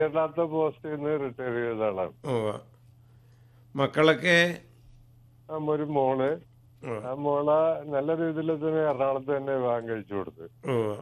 കേരളത്തെ പോസ്റ്റിൽ നിന്ന് റിട്ടയർ ചെയ്ത ആളാണ് ഉവ്വ മക്കളൊക്കെ ആ ഒരു മോള് ഉവ്വ. ആ മോളെ നല്ല രീതിയിൽ തന്നെ എറണാകുളത്ത് തന്നെ വിവാഹം കഴിച്ചു കൊടുത്ത് ഉവ്വ.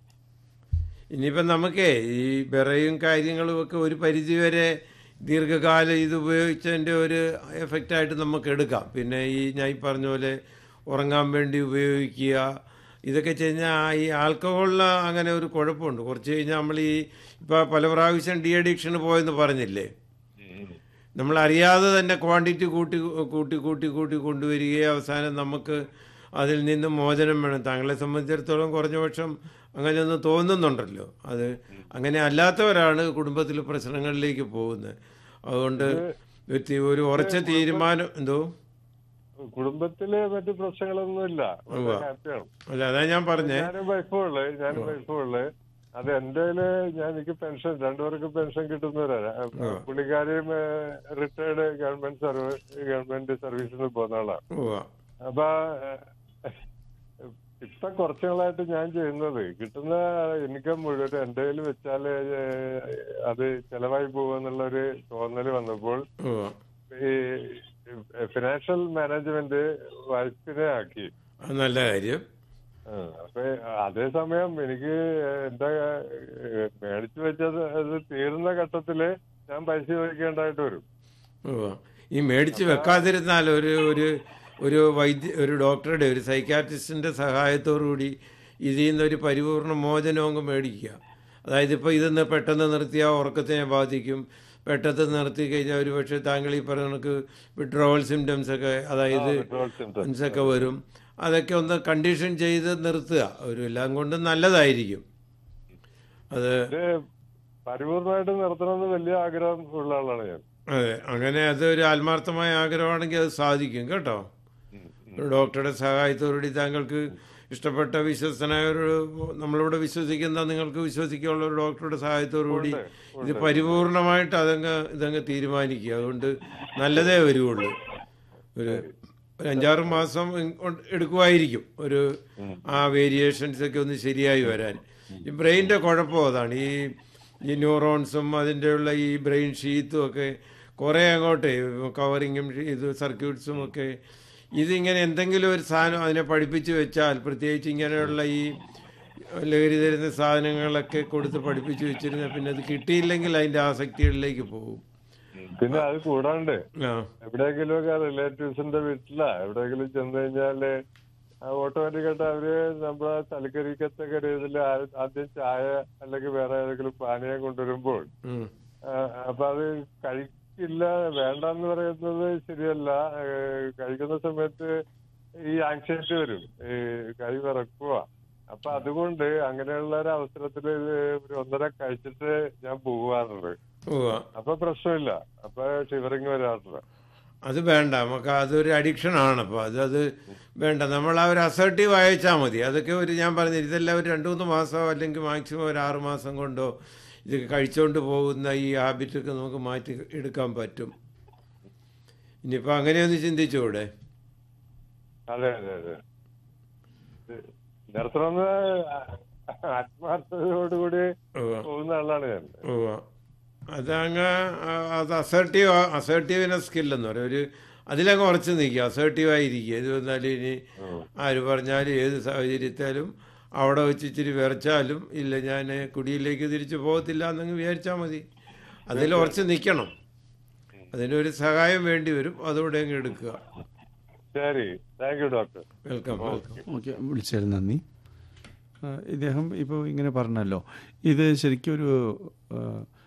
ഇനിയിപ്പം നമുക്കേ ഈ വിറയും കാര്യങ്ങളും ഒക്കെ ഒരു പരിധി വരെ ദീർഘകാലം ഇത് ഉപയോഗിച്ചതിൻ്റെ ഒരു എഫക്റ്റായിട്ട് നമുക്ക് എടുക്കാം പിന്നെ ഈ ഞാൻ ഈ പറഞ്ഞ പോലെ ഉറങ്ങാൻ വേണ്ടി ഉപയോഗിക്കുക ഇതൊക്കെ കഴിഞ്ഞാൽ ഈ ആൽക്കഹോളിന് അങ്ങനെ ഒരു കുഴപ്പമുണ്ട് കുറച്ച് കഴിഞ്ഞാൽ നമ്മൾ ഈ ഇപ്പോൾ പല പ്രാവശ്യം ഡി അഡിക്ഷന് പോയെന്ന് പറഞ്ഞില്ലേ നമ്മൾ അറിയാതെ തന്നെ ക്വാണ്ടിറ്റി കൂട്ടി കൂട്ടി കൂട്ടി കൂട്ടി കൊണ്ടുവരികയും അവസാനം നമുക്ക് അതിൽ നിന്ന് മോചനം വേണം താങ്കളെ സംബന്ധിച്ചിടത്തോളം കുറഞ്ഞ പക്ഷം അങ്ങനെയൊന്ന് തോന്നുന്നുണ്ടല്ലോ അത് അങ്ങനെ അല്ലാത്തവരാണ് കുടുംബത്തിൽ പ്രശ്നങ്ങളിലേക്ക് പോകുന്നത് അതുകൊണ്ട് ഒരു തീ- ഒരു ഉറച്ച തീരുമാനം എന്തോ കുടുംബത്തില് മറ്റു പ്രശ്നങ്ങളൊന്നുമില്ല ഉവ്വ. ഹാപ്പിയാണ് അല്ല അതാ ഞാൻ പറഞ്ഞേ ഞാനും വൈഫും ഉള്ളത് ഞാനും വൈഫും ഉള്ളത് അത് എന്റെ ഞാൻ എനിക്ക് പെൻഷൻ രണ്ടുപേർക്ക് പെൻഷൻ കിട്ടുന്നവരാ പുള്ളിക്കാരിയും റിട്ടയർഡ് ഗവൺമെന്റ് സർവീസ് ഗവൺമെന്റ് സർവീസിൽ നിന്ന് പോകുന്ന ആളാണ് ഉവ്വ. അപ്പൊ ഏഹ്, ഇപ്പൊ കുറച്ചു നാളായിട്ട് ഞാൻ ചെയ്യുന്നത് കിട്ടുന്ന ഇൻകം മുഴുവൻ എന്റെ കയ്യിൽ വെച്ചാല് ഏഹ്, അത് ചെലവായി പോകുമെന്നുള്ളൊരു തോന്നല് വന്നപ്പോൾ ഉവ്വ. ഈ ഫിനാൻഷ്യൽ മാനേജ്മെന്റ് വൈഫിനെ ആക്കി അത് നല്ല കാര്യം ആ, അപ്പൊ അതേസമയം എനിക്ക് എന്താ ഏഹ്, മേടിച്ചു വെച്ചത് അത് തീരുന്ന ഘട്ടത്തില് ഞാൻ പൈസ ചോദിക്കേണ്ടതായിട്ട് വരും ഉവ്വ. ഈ മേടിച്ച് വെക്കാതിരുന്നാൽ ഒരു ഒരു ഒരു വൈദ്യ ഒരു ഡോക്ടറുടെ ഒരു സൈക്കാട്രിസ്റ്റിൻ്റെ സഹായത്തോടുകൂടി ഇതിൽ നിന്നൊരു പരിപൂർണ മോചനം അങ്ങ് മേടിക്കുക അതായത് ഇപ്പോൾ ഇതൊന്ന് പെട്ടെന്ന് നിർത്തിയാൽ ഉറക്കത്തിനെ ബാധിക്കും പെട്ടെന്ന് നിർത്തി കഴിഞ്ഞാൽ ഒരു പക്ഷേ താങ്കൾ ഈ പറഞ്ഞ കണക്ക് വിഡ്രോവൽ സിംറ്റംസ് ഒക്കെ അതായത് withdrawal symptoms. symptoms ഒക്കെ വരും അതൊക്കെ ഒന്ന് കണ്ടീഷൻ ചെയ്ത് നിർത്തുക ഒരു എല്ലാം കൊണ്ടും നല്ലതായിരിക്കും അത് ഇത് പരിപൂർണമായിട്ട് നിർത്തണമെന്ന് വലിയ ആഗ്രഹം ഉള്ള ആളാണ് ഞാൻ അതെ അങ്ങനെ അതൊരു ആത്മാർത്ഥമായ ആഗ്രഹമാണെങ്കിൽ അത് സാധിക്കും കേട്ടോ ഒരു ഡോക്ടറുടെ സഹായത്തോടുകൂടി താങ്കൾക്ക് ഇഷ്ടപ്പെട്ട വിശ്വസ്തനായ ഒരു നമ്മളിവിടെ വിശ്വസിക്കുന്ന നിങ്ങൾക്ക് വിശ്വസിക്കാനുള്ള ഒരു ഡോക്ടറുടെ സഹായത്തോടുകൂടി ഇത് പരിപൂർണമായിട്ട് അതങ്ങ് ഇതങ്ങ് തീരുമാനിക്കുക അതുകൊണ്ട് നല്ലതേ വരുള്ളൂ ഒരു ഒരു അഞ്ചാറ് മാസം കൊണ്ട് എടുക്കുമായിരിക്കും ഒരു ആ വേരിയേഷൻസ് ഒക്കെ ഒന്ന് ശരിയായി വരാൻ ഈ ബ്രെയിനിൻ്റെ കുഴപ്പം അതാണ് ഈ ഈ ന്യൂറോൺസും അതിൻ്റെ ഉള്ള ഈ ബ്രെയിൻ ഷീത്തും ഒക്കെ കുറേ അങ്ങോട്ട് കവറിങ്ങും ഇത് സർക്യൂട്ട്സും ഒക്കെ ഇതിങ്ങനെ എന്തെങ്കിലും ഒരു സാധനം അതിനെ പഠിപ്പിച്ച് വെച്ചാൽ പ്രത്യേകിച്ച് ഇങ്ങനെയുള്ള ഈ ലഹരി തരുന്ന സാധനങ്ങളൊക്കെ കൊടുത്ത് പഠിപ്പിച്ച് വെച്ചിരുന്നാൽ പിന്നെ അത് കിട്ടിയില്ലെങ്കിൽ അതിൻ്റെ ആസക്തികളിലേക്ക് പോകും പിന്നെ അത് കൂടാണ്ട് ആ എവിടെയെങ്കിലും ഒക്കെ റിലേറ്റീവ്സിന്റെ വീട്ടിലാ എവിടെയെങ്കിലും ചെന്ന് കഴിഞ്ഞാല് ഓട്ടോമാറ്റിക്കായിട്ട് അവര് നമ്മളെ തലക്കരിക്കത്തക്ക രീതിയിൽ ആദ്യം ചായ അല്ലെങ്കിൽ വേറെ ഏതെങ്കിലും പാനീയം കൊണ്ടുവരുമ്പോൾ ഉം. ആ, അപ്പൊ അത് കഴിക്കില്ല വേണ്ടെന്ന് പറയുന്നത് ശരിയല്ല ഏ, കഴിക്കുന്ന സമയത്ത് ഈ ആങ്സൈറ്റി വരും ഈ കൈ വിറക്കുക അപ്പൊ അതുകൊണ്ട് അങ്ങനെയുള്ള ഒരു അവസരത്തിൽ ഒരു ഒന്നര കഴിച്ചിട്ട് ഞാൻ പോകാറുണ്ട് ഉവ്വ. അപ്പൊ പ്രശ്നമില്ല അപ്പൊ ഷിവറിങ് വരാറില്ല അത് വേണ്ട നമുക്ക് അതൊരു അഡിക്ഷൻ ആണ് അപ്പോൾ അത് അത് വേണ്ട നമ്മൾ ആ ഒരു അസർട്ടീവ് അയച്ചാൽ മതി അതൊക്കെ ഒരു ഞാൻ പറഞ്ഞു ഇതെല്ലാം ഒരു രണ്ട് മൂന്ന് മാസമോ അല്ലെങ്കിൽ മാക്സിമം ഒരു ആറ് മാസം കൊണ്ടോ ഇത് കഴിച്ചുകൊണ്ട് പോകുന്ന ഈ ഹാബിറ്റൊക്കെ നമുക്ക് മാറ്റി എടുക്കാൻ പറ്റും ഇനിയിപ്പോൾ അങ്ങനെയൊന്ന് ചിന്തിച്ചുകൂടെ അതെ അതെ അതെ ഇത് നിർത്തണമെന്ന് ആത്മാർത്ഥതയോടുകൂടി ഉവ്വ. പോകുന്ന ആളാണ് ഞാൻ ഉവ്വ. അതങ്ങ് ആ, അത് അസർട്ടീവ് അസർട്ടീവിനെ സ്കില്ലെന്ന് പറയും ഒരു അതിലങ്ങ് ഉറച്ചു നിൽക്കുക അസർട്ടീവായിരിക്കുക ഇത് വന്നാലും ഇനി ആര് പറഞ്ഞാലും ഏത് സാഹചര്യത്തിലും അവിടെ വെച്ച് ഇച്ചിരി വിറച്ചാലും ഇല്ല ഞാൻ കുടിയിലേക്ക് തിരിച്ചു പോകത്തില്ല എന്നങ്ങ് വിചാരിച്ചാൽ മതി അതിൽ ഉറച്ച് നിൽക്കണം അതിനൊരു സഹായം വേണ്ടി വരും അതോടെ അങ്ങ് എടുക്കുക ശരി thank you doctor welcome welcome okay വിളിച്ചതിന് നന്ദി ആ, ഇദ്ദേഹം ഇപ്പോൾ ഇങ്ങനെ പറഞ്ഞല്ലോ ഇത് ശരിക്കും ഒരു ആ,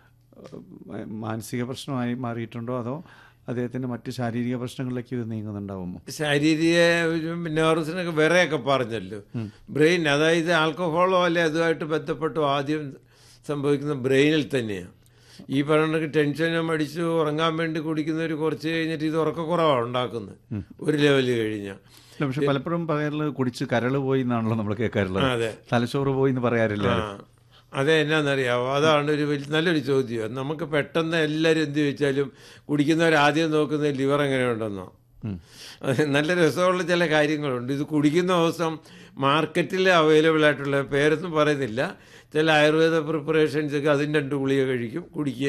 ആ, മാനസിക പ്രശ്നമായി മാറിയിട്ടുണ്ടോ അതോ അദ്ദേഹത്തിൻ്റെ മറ്റ് ശാരീരിക പ്രശ്നങ്ങളിലേക്ക് ഇത് നീങ്ങുന്നുണ്ടാവുമോ ശാരീരിക ഒരു നെർവ്സിനൊക്കെ വിറയൊക്കെ പറഞ്ഞല്ലോ ബ്രെയിൻ അതായത് ആൽക്കഹോളോ അല്ലെ അതുമായിട്ട് ബന്ധപ്പെട്ടോ ആദ്യം സംഭവിക്കുന്ന ബ്രെയിനിൽ തന്നെയാണ് ഈ പറഞ്ഞ ടെൻഷനും അടിച്ച് ഉറങ്ങാൻ വേണ്ടി കുടിക്കുന്നവർ കുറച്ച് കഴിഞ്ഞിട്ട് ഇത് ഉറക്കക്കുറവാണ് ഉണ്ടാക്കുന്നത് ഒരു ലെവല് കഴിഞ്ഞാൽ ഇല്ല, പക്ഷെ പലപ്പോഴും പറയാറുള്ളത് കുടിച്ച് കരള് പോയി എന്നാണല്ലോ നമ്മൾ കേൾക്കാറുള്ളത് അതെ തലച്ചോറ് പോയി എന്ന് പറയാറില്ല ആ അതെ എന്നാന്നറിയാവോ അതാണ് ഒരു വലിയ നല്ലൊരു ചോദ്യം നമുക്ക് പെട്ടെന്ന് എല്ലാവരും എന്ത് ചോദിച്ചാലും കുടിക്കുന്നവർ ആദ്യം നോക്കുന്നത് ലിവർ എങ്ങനെയുണ്ടെന്നോ അത് നല്ല രസമുള്ള ചില കാര്യങ്ങളുണ്ട് ഇത് കുടിക്കുന്ന ദിവസം മാർക്കറ്റിൽ അവൈലബിൾ ആയിട്ടുള്ള പേരൊന്നും പറയുന്നില്ല ചില ആയുർവേദ പ്രിപ്പറേഷൻസൊക്കെ അതിന് രണ്ട് ഗുളിക കഴിക്കും കുടിക്കുക